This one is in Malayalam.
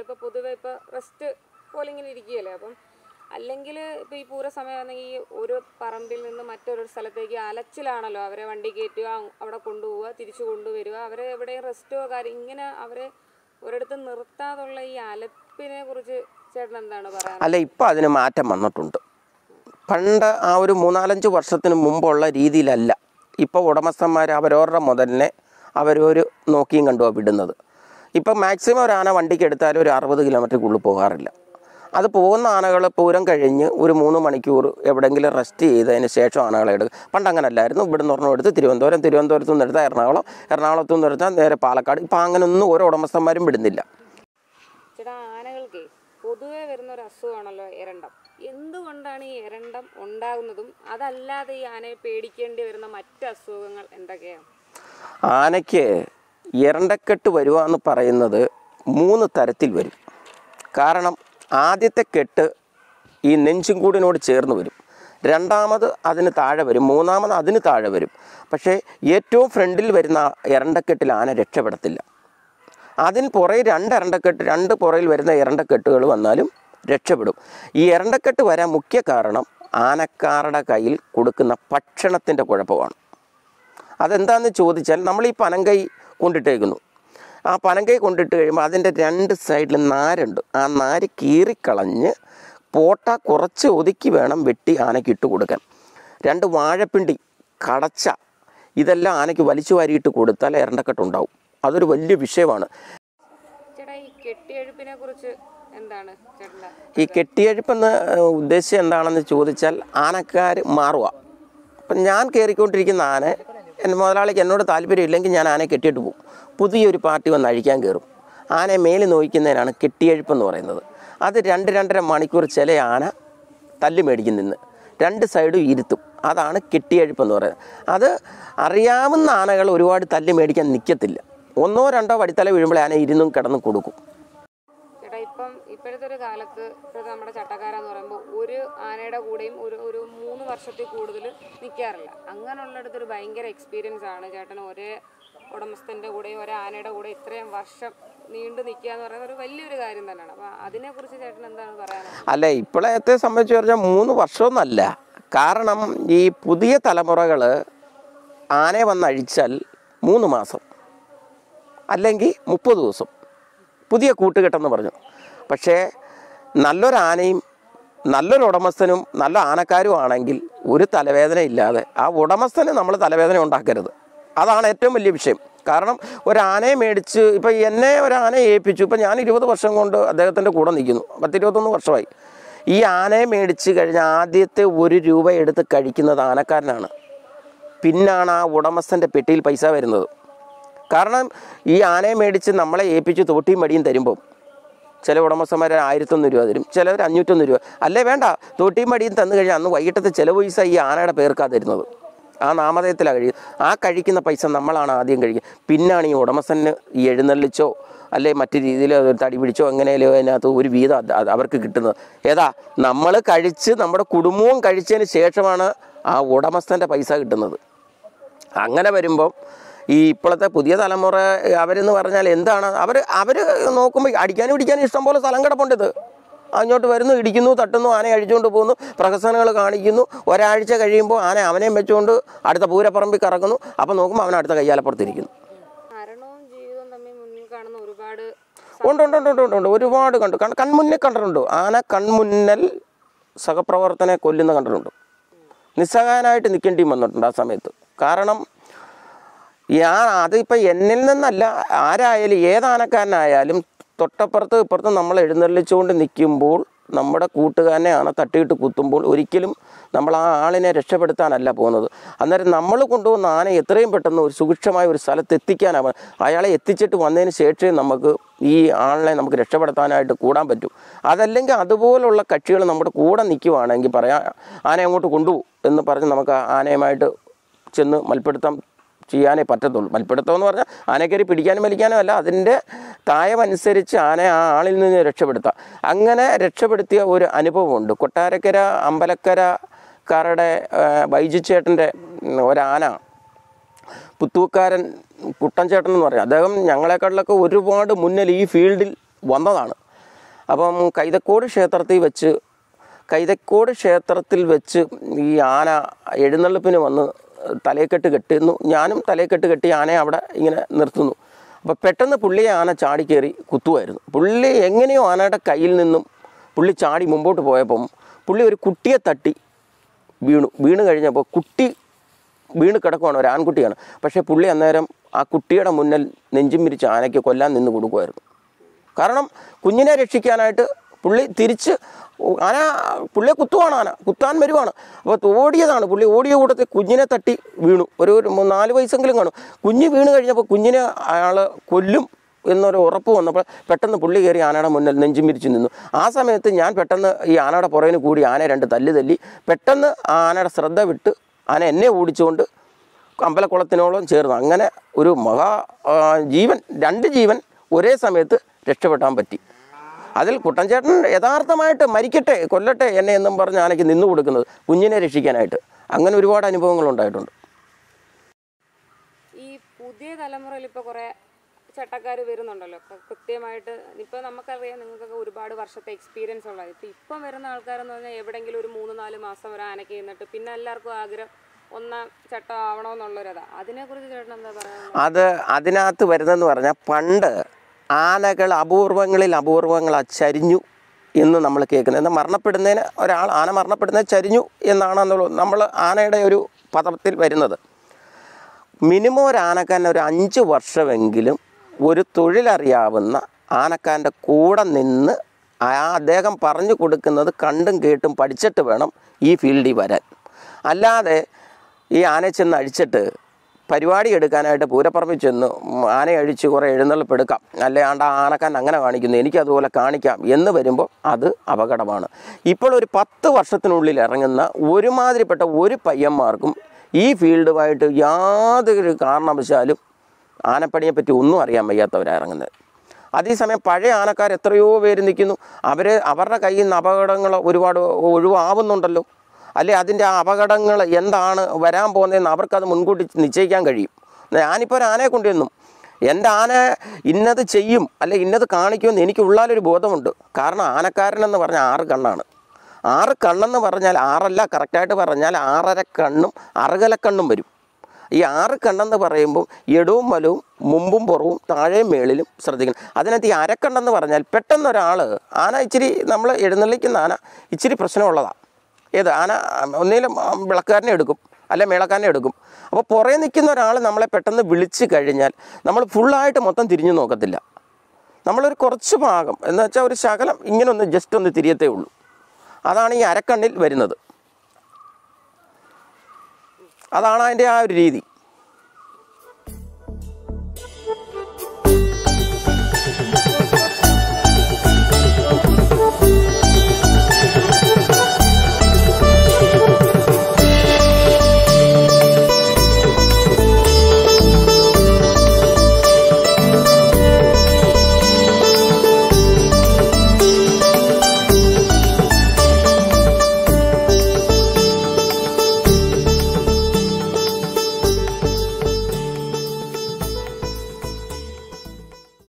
ഇപ്പോൾ പൊതുവെ ഇപ്പോൾ റെസ്റ്റ് പോലെ ഇങ്ങനെ ഇരിക്കുകയല്ലേ അപ്പം അല്ലെങ്കിൽ ഇപ്പോൾ ഈ പൂര സമയമാണെങ്കിൽ ഒരു പറമ്പിൽ നിന്ന് മറ്റൊരു സ്ഥലത്തേക്ക് അലച്ചിലാണല്ലോ അവരെ വണ്ടി കയറ്റുക അവിടെ കൊണ്ടുപോവുക തിരിച്ചു കൊണ്ടുവരിക അവരെ എവിടെയും റെസ്റ്റോ കാര്യം ഇങ്ങനെ അവരെ ഒരിടത്ത് നിർത്താതുള്ള ഈ അലപ്പിനെ കുറിച്ച് ചേട്ടൻ എന്താണ് പറയാൻ അല്ല ഇപ്പം അതിന് മാറ്റം വന്നിട്ടുണ്ട് പണ്ട് ആ ഒരു മൂന്നാലഞ്ച് വർഷത്തിന് മുമ്പുള്ള രീതിയിലല്ല ഇപ്പോൾ ഉടമസ്ഥന്മാർ അവരവരുടെ മുതലിനെ അവരൊരു നോക്കിയും കണ്ടുമാണ് വിടുന്നത് ഇപ്പം മാക്സിമം ഒരു ആന വണ്ടിക്ക് എടുത്താലും ഒരു അറുപത് കിലോമീറ്ററിനുള്ളിൽ പോകാറില്ല അത് പോകുന്ന ആനകൾ പൂരം കഴിഞ്ഞ് ഒരു മൂന്ന് മണിക്കൂർ എവിടെയെങ്കിലും റെസ്റ്റ് ചെയ്തതിന് ശേഷം ആനകളെ എടുക്കും പണ്ട് അങ്ങനെ അല്ലായിരുന്നു ഇവിടെ നിന്ന് ഒരെണ്ണം എടുത്ത് തിരുവനന്തപുരം തിരുവനന്തപുരത്ത് നിന്ന് എടുത്താൽ എറണാകുളം എറണാകുളത്തു നിന്ന് എടുത്താൽ നേരെ പാലക്കാട് ഇപ്പം അങ്ങനെയൊന്നും ഓരോ ഉടമസ്ഥന്മാരും വിടുന്നില്ല ചേട്ടാ ആനകൾക്ക് പൊതുവെ വരുന്ന ഒരു അസുഖമാണല്ലോ എരണ്ടം എന്തുകൊണ്ടാണ് ഈ എരണ്ടം ഉണ്ടാകുന്നതും അതല്ലാതെ ഈ ആനയെ പേടിക്കേണ്ടി വരുന്ന മറ്റ് അസുഖങ്ങൾ എന്തൊക്കെയാണ് ആനയ്ക്ക് എരണ്ടക്കെട്ട് വരിക എന്ന് പറയുന്നത് മൂന്ന് തരത്തിൽ വരും കാരണം ആദ്യത്തെ കെട്ട് ഈ നെഞ്ചുംകൂടിനോട് ചേർന്ന് വരും രണ്ടാമത് അതിന് താഴെ വരും മൂന്നാമത് അതിന് താഴെ വരും പക്ഷേ ഏറ്റവും ഫ്രണ്ടിൽ വരുന്ന എരണ്ടക്കെട്ടിൽ ആന രക്ഷപ്പെടത്തില്ല അതിന് പുറകിൽ രണ്ട് എരണ്ടക്കെട്ട് രണ്ട് പുറയിൽ വരുന്ന എരണ്ടക്കെട്ടുകൾ വന്നാലും രക്ഷപ്പെടും ഈ എരണ്ടക്കെട്ട് വരാൻ മുഖ്യ കാരണം ആനക്കാരുടെ കയ്യിൽ കൊടുക്കുന്ന ഭക്ഷണത്തിൻ്റെ കുഴപ്പമാണ് അതെന്താണെന്ന് ചോദിച്ചാൽ നമ്മൾ ഈ പനങ്കൈ കൊണ്ടിട്ടേക്കുന്നു ആ പനങ്കൈ കൊണ്ടിട്ട് കഴിയുമ്പോൾ അതിൻ്റെ രണ്ട് സൈഡിൽ നാരുണ്ട് ആ നാര് കീറിക്കളഞ്ഞ് പോട്ട കുറച്ച് ഒതുക്കി വേണം വെട്ടി ആനയ്ക്ക് ഇട്ട് കൊടുക്കാൻ രണ്ട് വാഴപ്പിണ്ടി കടച്ച ഇതെല്ലാം ആനയ്ക്ക് വലിച്ചു വാരിയിട്ട് കൊടുത്താൽ എരണ്ടക്കെട്ടുണ്ടാവും അതൊരു വലിയ വിഷയമാണ് ചേട്ടാ ഈ കെട്ടിയെഴുപ്പിനെ കുറിച്ച് എന്താണ് ചേട്ടൻ്റെ ഈ കെട്ടിയെഴുപ്പെന്ന് ഉദ്ദേശിച്ചത് എന്താണെന്ന് ചോദിച്ചാൽ ആനക്കാർ മാറുക അപ്പം ഞാൻ കയറിക്കൊണ്ടിരിക്കുന്ന ആന എൻ്റെ മുതലാളിക്ക് എന്നോട് താല്പര്യം ഇല്ലെങ്കിൽ ഞാൻ ആനയെ കെട്ടിയിട്ട് പോകും പുതിയൊരു പാർട്ടി വന്ന് അഴിക്കാൻ കയറും ആനയെ മേലിൽ നോയിക്കുന്നതിനാണ് കെട്ടിയെഴുപ്പെന്ന് പറയുന്നത് അത് രണ്ട് രണ്ടര മണിക്കൂർ ചില ആന തല്ലി മേടിക്കും നിന്ന് രണ്ട് സൈഡും ഇരുത്തും അതാണ് കെട്ടിയെഴുപ്പെന്ന് പറയുന്നത് അത് അറിയാവുന്ന ആനകൾ ഒരുപാട് തല്ലി മേടിക്കാൻ നിൽക്കത്തില്ല ഒന്നോ രണ്ടോ വടിത്തല വീഴുമ്പോൾ ആന ഇരുന്നും കിടന്ന് കൊടുക്കും ചേട്ടാ ഇപ്പം ഇപ്പോഴത്തെ ഒരു കാലത്ത് ഇപ്പോഴത്തെ നമ്മുടെ ചട്ടക്കാരെന്ന് പറയുമ്പോൾ ഒരു ആനയുടെ കൂടെയും ഒരു ഒരു മൂന്ന് വർഷത്തിൽ കൂടുതൽ നിൽക്കാറില്ല അങ്ങനെയുള്ളിടത്ത് ഒരു ഭയങ്കര എക്സ്പീരിയൻസ് ആണ് ചേട്ടൻ ഒരേ ഉടമസ്ഥൻ്റെ കൂടെയും ഒരേ ആനയുടെ കൂടെ ഇത്രയും വർഷം നീണ്ടു നിൽക്കുക എന്ന് പറയുന്നത് ഒരു വലിയൊരു കാര്യം തന്നെയാണ് അപ്പോൾ അതിനെക്കുറിച്ച് ചേട്ടൻ എന്താണ് പറയാനുള്ളത് അല്ല ഇപ്പോഴത്തെ സംബന്ധിച്ച് പറഞ്ഞാൽ മൂന്ന് വർഷമൊന്നല്ല കാരണം ഈ പുതിയ തലമുറകൾ ആനയെ വന്നഴിച്ചാൽ മൂന്ന് മാസം അല്ലെങ്കിൽ മുപ്പത് ദിവസം പുതിയ കൂട്ടുകെട്ടെന്ന് പറഞ്ഞു പക്ഷേ നല്ലൊരു ആനയും നല്ലൊരു ഉടമസ്ഥനും നല്ല ആനക്കാരും ആണെങ്കിൽ ഒരു തലവേദന ഇല്ലാതെ ആ ഉടമസ്ഥന് നമ്മൾ തലവേദന ഉണ്ടാക്കരുത് അതാണ് ഏറ്റവും വലിയ വിഷയം കാരണം ഒരു ആനയെ മേടിച്ച് ഇപ്പം എന്നെ ഒരു ആനയെ ഏൽപ്പിച്ചു ഇപ്പം ഞാൻ ഇരുപത് വർഷം കൊണ്ട് അദ്ദേഹത്തിൻ്റെ കൂടെ നിൽക്കുന്നു പത്തിരുപത്തൊന്ന് വർഷമായി ഈ ആനയെ മേടിച്ച് കഴിഞ്ഞ ആദ്യത്തെ ഒരു രൂപ എടുത്ത് കഴിക്കുന്നത് ആനക്കാരനാണ് പിന്നാണ് ആ ഉടമസ്ഥൻ്റെ പെട്ടിയിൽ പൈസ വരുന്നത് കാരണം ഈ ആനയെ മേടിച്ച് നമ്മളെ ഏൽപ്പിച്ച് തോട്ടിയും മടിയും തരുമ്പം ചില ഉടമസ്ഥന്മാർ ആയിരത്തൊന്ന് രൂപ തരും ചിലവർ അഞ്ഞൂറ്റൊന്ന് രൂപ അല്ലേ വേണ്ട തോട്ടിയും മടിയും തന്നു കഴിഞ്ഞാൽ അന്ന് വൈകിട്ടത്തെ ചില പൈസ ഈ ആനയുടെ പേർക്കാ തരുന്നത് ആ നാമധേയത്തിലാണ് കഴിയുക ആ കഴിക്കുന്ന പൈസ നമ്മളാണ് ആദ്യം കഴിക്കുക പിന്നാണ് ഈ ഉടമസ്ഥന് ഈ എഴുന്നള്ളിച്ചോ അല്ലെ മറ്റു രീതിയിൽ തടി പിടിച്ചോ എങ്ങനെയാലും അതിനകത്ത് ഒരു വീതം അത് അത് അവർക്ക് കിട്ടുന്നത് ഏതാ നമ്മൾ കഴിച്ച് നമ്മുടെ കുടുംബവും കഴിച്ചതിന് ശേഷമാണ് ആ ഉടമസ്ഥൻ്റെ പൈസ കിട്ടുന്നത് അങ്ങനെ വരുമ്പം ഈ ഇപ്പോഴത്തെ പുതിയ തലമുറ അവരെന്ന് പറഞ്ഞാൽ എന്താണ് അവർ അവർ നോക്കുമ്പോൾ അടിക്കാനും ഇടിക്കാനും ഇഷ്ടം പോലെ സ്ഥലം കിടപ്പുണ്ട് ഇത് അങ്ങോട്ട് വരുന്നു ഇടിക്കുന്നു തട്ടുന്നു ആനയെ അഴിച്ചുകൊണ്ട് പോകുന്നു പ്രഹസനങ്ങൾ കാണിക്കുന്നു ഒരാഴ്ച കഴിയുമ്പോൾ ആന അവനെയും വെച്ചുകൊണ്ട് അടുത്ത പൂരപ്പറമ്പിൽ കറങ്ങുന്നു അപ്പം നോക്കുമ്പോൾ അവൻ അടുത്ത കയ്യാലപ്പുറത്തിരിക്കുന്നു മരണവും ജീവിതവും തമ്മിൽ മുന്നിൽ കാണുന്ന ഒരുപാട് ഉണ്ട് ഉണ്ട് ഉണ്ട് ഉണ്ട് ഉണ്ട് ഉണ്ട് ഒരുപാട് കണ്ടു കൺ കൺമുന്നിൽ കണ്ടിട്ടുണ്ട് ആന കൺമുന്നൽ സഹപ്രവർത്തനെ കൊല്ലുന്ന കണ്ടിട്ടുണ്ട് നിസ്സഹായനായിട്ട് നിൽക്കേണ്ടി വന്നിട്ടുണ്ട് ആ സമയത്ത് കാരണം ഞാൻ അതിപ്പോൾ എന്നിൽ നിന്നല്ല ആരായാലും ഏത് ആനക്കാരനായാലും തൊട്ടപ്പുറത്ത് ഇപ്പുറത്ത് നമ്മൾ എഴുന്നള്ളിച്ചുകൊണ്ട് നിൽക്കുമ്പോൾ നമ്മുടെ കൂട്ടുകാരനെയാണ് തട്ടിയിട്ട് കുത്തുമ്പോൾ ഒരിക്കലും നമ്മൾ ആ ആളിനെ രക്ഷപ്പെടുത്താനല്ല പോകുന്നത് അന്നേരം നമ്മൾ കൊണ്ടുവന്ന ആന എത്രയും പെട്ടെന്ന് ഒരു സുഭിക്ഷമായ ഒരു സ്ഥലത്ത് എത്തിക്കാനാണ് അയാളെ എത്തിച്ചിട്ട് വന്നതിന് ശേഷമേ നമുക്ക് ഈ ആളിനെ നമുക്ക് രക്ഷപ്പെടുത്താനായിട്ട് കൂടാൻ പറ്റൂ അതല്ലെങ്കിൽ അതുപോലുള്ള കക്ഷികൾ നമ്മുടെ കൂടെ നിൽക്കുവാണെങ്കിൽ പറയാം ആനയെ അങ്ങോട്ട് കൊണ്ടുപോകും എന്ന് പറഞ്ഞ് നമുക്ക് ആ ആനയുമായിട്ട് ചെന്ന് മൽപ്പിടുത്തം ചെയ്യാനേ പറ്റത്തുള്ളൂ മൽപ്പിടുത്തം എന്ന് പറഞ്ഞാൽ ആനയെ കയറി പിടിക്കാനും വലിക്കാനും അല്ല അതിൻ്റെ തായമനുസരിച്ച് ആനയെ ആ ആളിൽ നിന്ന് രക്ഷപ്പെടുത്താം അങ്ങനെ രക്ഷപ്പെടുത്തിയ ഒരു അനുഭവമുണ്ട് കൊട്ടാരക്കര അമ്പലക്കരക്കാരുടെ ബൈജുച്ചേട്ടൻ്റെ ഒരാന പുത്തൂക്കാരൻ കുട്ടൻചേട്ടൻ എന്ന് പറയും അദ്ദേഹം ഞങ്ങളെക്കാട്ടിലൊക്കെ ഒരുപാട് മുന്നിൽ ഈ ഫീൽഡിൽ വന്നതാണ് അപ്പം കൈതക്കോട് ക്ഷേത്രത്തിൽ വെച്ച് കൈതക്കോട് ക്ഷേത്രത്തിൽ വെച്ച് ഈ ആന എഴുന്നള്ളിപ്പിന് വന്ന് തലയെക്കെട്ട് കെട്ടുന്നു ഞാനും തലയെക്കെട്ട് കെട്ടി ആനയെ അവിടെ ഇങ്ങനെ നിർത്തുന്നു അപ്പോൾ പെട്ടെന്ന് പുള്ളിയെ ആന ചാടി കയറി കുത്തുമായിരുന്നു പുള്ളി എങ്ങനെയോ ആനയുടെ കയ്യിൽ നിന്നും പുള്ളി ചാടി മുമ്പോട്ട് പോയപ്പം പുള്ളി ഒരു കുട്ടിയെ തട്ടി വീണു വീണ് കഴിഞ്ഞപ്പോൾ കുട്ടി വീണ് കിടക്കുവാണ് ഒരു ആൺകുട്ടിയാണ് പക്ഷേ പുള്ളി അന്നേരം ആ കുട്ടിയുടെ മുന്നിൽ നെഞ്ചും വിരിച്ച് ആനയ്ക്ക് കൊല്ലാൻ നിന്ന് കൊടുക്കുമായിരുന്നു കാരണം കുഞ്ഞിനെ രക്ഷിക്കാനായിട്ട് പുള്ളി തിരിച്ച് ആന പുള്ളിയെ കുത്തുവാണ് ആന കുത്താൻ വരുവാണ് അപ്പോൾ ഓടിയതാണ് പുള്ളി ഓടിയ കൂട്ടത്തിൽ കുഞ്ഞിനെ തട്ടി വീണു ഒരു ഒരു മൂ- നാല് വയസ്സെങ്കിലും കാണും കുഞ്ഞ് വീണ് കഴിഞ്ഞപ്പോൾ കുഞ്ഞിനെ അയാൾ കൊല്ലും എന്നൊരു ഉറപ്പ് വന്നപ്പോൾ പെട്ടെന്ന് പുള്ളി കയറി ആനയുടെ മുന്നിൽ നെഞ്ചും വിരിച്ച് നിന്നു ആ സമയത്ത് ഞാൻ പെട്ടെന്ന് ഈ ആനയുടെ പുറകിന് കൂടി ആന രണ്ട് തല്ല് തല്ലി പെട്ടെന്ന് ആ ആനയുടെ ശ്രദ്ധ വിട്ട് ആന എന്നെ ഓടിച്ചുകൊണ്ട് അമ്പലക്കുളത്തിനോളം ചേർന്നു അങ്ങനെ ഒരു മഹാ ആ, ജീവൻ രണ്ട് ജീവൻ ഒരേ സമയത്ത് രക്ഷപ്പെടാൻ പറ്റി അതിൽ കുട്ടൻചേട്ടൻ യഥാർത്ഥമായിട്ട് മരിക്കട്ടെ കൊല്ലട്ടെ എന്നെ എന്നും പറഞ്ഞ് ആനയ്ക്ക് നിന്നു കൊടുക്കുന്നത് കുഞ്ഞിനെ രക്ഷിക്കാനായിട്ട് അങ്ങനെ ഒരുപാട് അനുഭവങ്ങൾ ഉണ്ടായിട്ടുണ്ട് ഈ പുതിയ തലമുറയിൽ ഇപ്പോൾ കുറേ ചട്ടക്കാർ വരുന്നുണ്ടല്ലോ ഇപ്പൊ കൃത്യമായിട്ട് ഇപ്പോൾ നമുക്കറിയാം നിങ്ങൾക്കൊക്കെ ഒരുപാട് വർഷത്തെ എക്സ്പീരിയൻസ് ഉള്ളത് ഇപ്പം ഇപ്പം വരുന്ന ആൾക്കാരെന്ന് പറഞ്ഞാൽ എവിടെയെങ്കിലും ഒരു മൂന്ന് നാല് മാസം ഒരു ആനയ്ക്ക് നിന്നിട്ട് പിന്നെ എല്ലാവർക്കും ആഗ്രഹം ഒന്നാം ചട്ടം ആവണമെന്നുള്ളൊരിതാ അതിനെക്കുറിച്ച് ചേട്ടൻ എന്താ പറയുക അത് അതിനകത്ത് വരുന്നതെന്ന് പറഞ്ഞാൽ പണ്ട് ആനകൾ അപൂർവങ്ങളിൽ അപൂർവങ്ങളാ ചരിഞ്ഞു എന്ന് നമ്മൾ കേൾക്കുന്നത് എന്നാൽ മരണപ്പെടുന്നതിന് ഒരാൾ ആന മരണപ്പെടുന്നത് ചരിഞ്ഞു എന്നാണ് നമ്മൾ ആനയുടെ ഒരു പദത്തിൽ വരുന്നത് മിനിമം ഒരു ആനക്കാരൻ ഒരു അഞ്ച് വർഷമെങ്കിലും ഒരു തൊഴിലറിയാവുന്ന ആനക്കാരൻ്റെ കൂടെ നിന്ന് ആ അദ്ദേഹം പറഞ്ഞു കൊടുക്കുന്നത് കണ്ടും കേട്ടും പഠിച്ചിട്ട് വേണം ഈ ഫീൽഡിൽ വരാൻ അല്ലാതെ ഈ ആനയെ ചെന്ന് അഴിച്ചിട്ട് പരിപാടി എടുക്കാനായിട്ട് പൂരപ്പറമ്പിൽ ചെന്ന് ഉം, ആനയെ അഴിച്ച് കുറേ എഴുന്നള്ളിപ്പെടുക്കാം അല്ലെ ആണ്ട ആനക്കാൻ അങ്ങനെ കാണിക്കുന്നു എനിക്കതുപോലെ കാണിക്കാം എന്ന് വരുമ്പോൾ അത് അപകടമാണ് ഇപ്പോൾ ഒരു പത്ത് വർഷത്തിനുള്ളിൽ ഇറങ്ങുന്ന ഒരുമാതിരിപ്പെട്ട ഒരു പയ്യന്മാർക്കും ഈ ഫീൽഡുമായിട്ട് യാതൊരു കാരണവശാലും ആനപ്പണിയെ പറ്റി ഒന്നും അറിയാൻ വയ്യാത്തവരാണ് ഇറങ്ങുന്നത് അതേസമയം പഴയ ആനക്കാർ എത്രയോ പേര് നിൽക്കുന്നു അവർ അവരുടെ കയ്യിൽ നിന്ന് അപകടങ്ങൾ ഒരുപാട് ഒഴിവാവുന്നുണ്ടല്ലോ അല്ലെ അതിൻ്റെ ആ അപകടങ്ങൾ എന്താണ് വരാൻ പോകുന്നതെന്ന് അവർക്കത് മുൻകൂട്ടി നിശ്ചയിക്കാൻ കഴിയും ഞാനിപ്പോൾ ഒരു ആനയെ കൊണ്ടുവന്നു എൻ്റെ ആന ഇന്നത് ചെയ്യും അല്ലെ ഇന്നത് കാണിക്കുമെന്ന് എനിക്ക് ഉള്ളാലൊരു ബോധമുണ്ട് കാരണം ആനക്കാരനെന്ന് പറഞ്ഞാൽ ആറ് കണ്ണാണ് ആറ് കണ്ണെന്ന് പറഞ്ഞാൽ ആറല്ല കറക്റ്റായിട്ട് പറഞ്ഞാൽ ആറര കണ്ണും അറുകല കണ്ണും വരും ഈ ആറ് കണ്ണെന്ന് പറയുമ്പോൾ ഇടവും വലവും മുമ്പും പുറവും താഴെയും മേളിലും ശ്രദ്ധിക്കണം അതിനകത്ത് ഈ അരക്കണ്ണെന്ന് പറഞ്ഞാൽ പെട്ടെന്ന് ഒരാൾ ആന ഇച്ചിരി നമ്മൾ എഴുന്നള്ളിക്കുന്ന ആന ഇച്ചിരി പ്രശ്നമുള്ളതാണ് ഏത് ആന ഒന്നിലും വിളക്കുകാരനെ എടുക്കും അല്ലെ മേളക്കാരനെ എടുക്കും അപ്പോൾ പുറകെ നിൽക്കുന്ന ഒരാൾ നമ്മളെ പെട്ടെന്ന് വിളിച്ച് കഴിഞ്ഞാൽ നമ്മൾ ഫുള്ളായിട്ട് മൊത്തം തിരിഞ്ഞു നോക്കത്തില്ല നമ്മളൊരു കുറച്ച് ഭാഗം എന്ന് വെച്ചാൽ ഒരു ശകലം ഇങ്ങനെ ഒന്ന് ജസ്റ്റ് ഒന്ന് തിരിയത്തേ ഉള്ളൂ അതാണ് ഈ അരക്കണ്ണിൽ വരുന്നത് അതാണ് അതിൻ്റെ ആ ഒരു രീതി